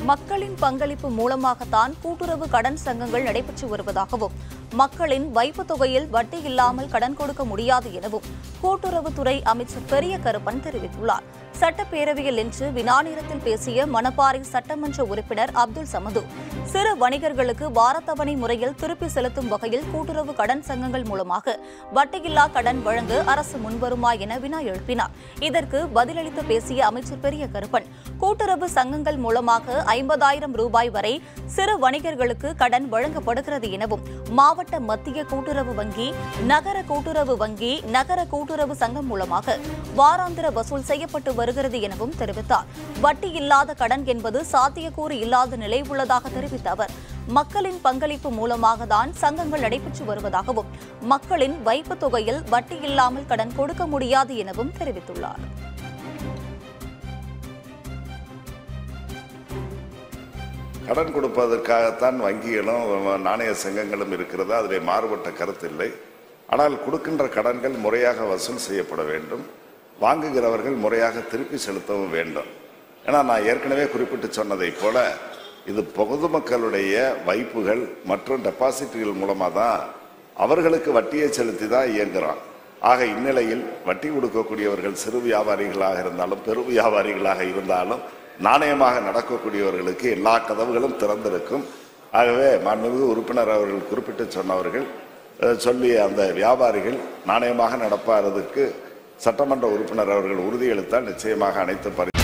மக்களின் பங்களிப்பு மூலமாகத்தான் கூட்டுறவு கடன் சங்கங்கள் நடைபெற்று வருவதாகவும் மக்களின் வைப்புத் தொகையில் வட்டி இல்லாமல் கடன் கொடுக்க முடியாது எனவும் கூட்டுறவுத்துறை அமைச்சர் பெரிய கருப்பன் தெரிவித்துள்ளார் சட்டப்பேரவையில் இன்று வினாநேரத்தில் பேசிய மணப்பாறை சட்டமன்ற உறுப்பினர் அப்துல் சமது சிறு வணிகர்களுக்கு வாரத்தவணை முறையில் திருப்பி செலுத்தும் வகையில் கூட்டுறவு கடன் சங்கங்கள் மூலமாக வட்டியில்லா கடன் வழங்க அரசு முன்வருமா என வினா எழுப்பினார் இதற்கு பதிலளித்து பேசிய அமைச்சர் பெரிய கருப்பன் கூட்டுறவு சங்கங்கள் மூலமாக ஐம்பதாயிரம் ரூபாய் வரை சிறு வணிகர்களுக்கு கடன் வழங்கப்படுகிறது எனவும் மாவட்ட மத்திய கூட்டுறவு வங்கி நகர கூட்டுறவு வங்கி நகர கூட்டுறவு சங்கம் மூலமாக வாராந்திர வசூல் செய்யப்பட்டு வருகிறது எனவும் தெரிவித்தார் வட்டி இல்லாத கடன் என்பது சாத்தியக்கூறு இல்லாத நிலை உள்ளதாக தெரிவித்த அவர் மக்களின் பங்களிப்பு மூலமாக தான் சங்கங்கள் நடைபெற்று வருவதாகவும் மக்களின் வைப்புத் தொகையில் வட்டி இல்லாமல் கடன் கொடுக்க முடியாது எனவும் தெரிவித்துள்ளார் கடன் கொடுப்பதற்காகத்தான் வங்கிகளும் நாணய சங்கங்களும் இருக்கிறது அதில் மாறுபட்ட கருத்தில்லை ஆனால் கொடுக்கின்ற கடன்கள் முறையாக வசூல் செய்யப்பட வேண்டும் வாங்குகிறவர்கள் முறையாக திருப்பி செலுத்தவும் வேண்டும் ஏன்னா நான் ஏற்கனவே குறிப்பிட்டு சொன்னதைப் போல இது பொதுமக்களுடைய வைப்புகள் மற்றும் டெபாசிட்டுகள் மூலமாக தான் அவர்களுக்கு வட்டியை செலுத்தி தான் இயங்குகிறோம் ஆக இந்நிலையில் வட்டி கொடுக்கக்கூடியவர்கள் சிறு வியாபாரிகளாக இருந்தாலும் பெரு வியாபாரிகளாக இருந்தாலும் நாணயமாக நடக்கக்கூடியவர்களுக்கு எல்லா கதவுகளும் திறந்திருக்கும் ஆகவே மாண்புமிகு உறுப்பினர் அவர்கள் குறிப்பிட்டு சொன்னவர்கள் அஹ், சொல்லிய அந்த வியாபாரிகள் நாணயமாக நடப்பாததற்கு சட்டமன்ற உறுப்பினர் அவர்கள் உறுதியளித்தால் நிச்சயமாக அனைத்து பரி